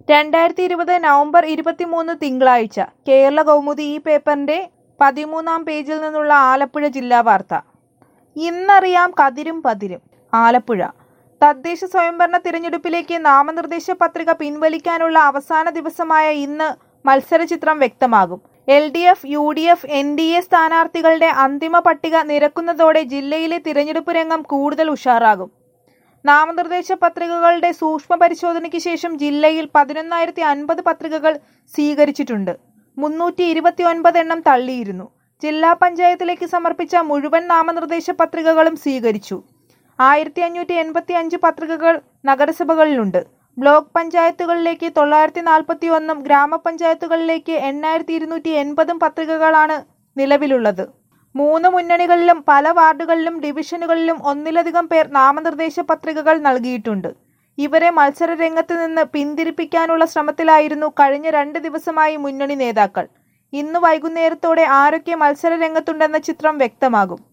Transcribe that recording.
രണ്ടായിരത്തി ഇരുപത് നവംബർ ഇരുപത്തിമൂന്ന് തിങ്കളാഴ്ച കേരള കൗമുദി ഈ പേപ്പറിന്റെ പതിമൂന്നാം പേജിൽ നിന്നുള്ള ആലപ്പുഴ ജില്ലാ വാർത്ത ഇന്നറിയാം കതിരും പതിരും ആലപ്പുഴ തദ്ദേശ സ്വയംഭരണ തിരഞ്ഞെടുപ്പിലേക്ക് നാമനിർദ്ദേശ പത്രിക പിൻവലിക്കാനുള്ള അവസാന ദിവസമായ ഇന്ന് മത്സരചിത്രം വ്യക്തമാകും L D F U D F N D A സ്ഥാനാർത്ഥികളുടെ അന്തിമ പട്ടിക നിരക്കുന്നതോടെ ജില്ലയിലെ തിരഞ്ഞെടുപ്പ് രംഗം കൂടുതൽ ഉഷാറാകും നാമനിർദ്ദേശ പത്രികകളുടെ സൂക്ഷ്മ പരിശോധനയ്ക്ക് ശേഷം ജില്ലയിൽ പതിനൊന്നായിരത്തി അൻപത് പത്രികകൾ സ്വീകരിച്ചിട്ടുണ്ട് മുന്നൂറ്റി ഇരുപത്തി ഒൻപത് എണ്ണം തള്ളിയിരുന്നു ജില്ലാ പഞ്ചായത്തിലേക്ക് സമർപ്പിച്ച മുഴുവൻ നാമനിർദ്ദേശ പത്രികകളും സ്വീകരിച്ചു ആയിരത്തി അഞ്ഞൂറ്റി എൺപത്തി അഞ്ച് പത്രികകൾ നഗരസഭകളിലുണ്ട് ബ്ലോക്ക് പഞ്ചായത്തുകളിലേക്ക് തൊള്ളായിരത്തി നാൽപ്പത്തി ഒന്നും ഗ്രാമപഞ്ചായത്തുകളിലേക്ക് എണ്ണായിരത്തി ഇരുന്നൂറ്റി എൺപതും പത്രികകളാണ് നിലവിലുള്ളത് മൂന്ന് മുന്നണികളിലും പല വാർഡുകളിലും ഡിവിഷനുകളിലും ഒന്നിലധികം പേർ നാമനിർദ്ദേശ പത്രികകൾ നൽകിയിട്ടുണ്ട് ഇവരെ മത്സര രംഗത്ത് നിന്ന് പിന്തിരിപ്പിക്കാനുള്ള ശ്രമത്തിലായിരുന്നു കഴിഞ്ഞ രണ്ട് ദിവസമായി മുന്നണി നേതാക്കൾ ഇന്ന് വൈകുന്നേരത്തോടെ ആരൊക്കെ മത്സര രംഗത്തുണ്ടെന്ന ചിത്രം വ്യക്തമാകും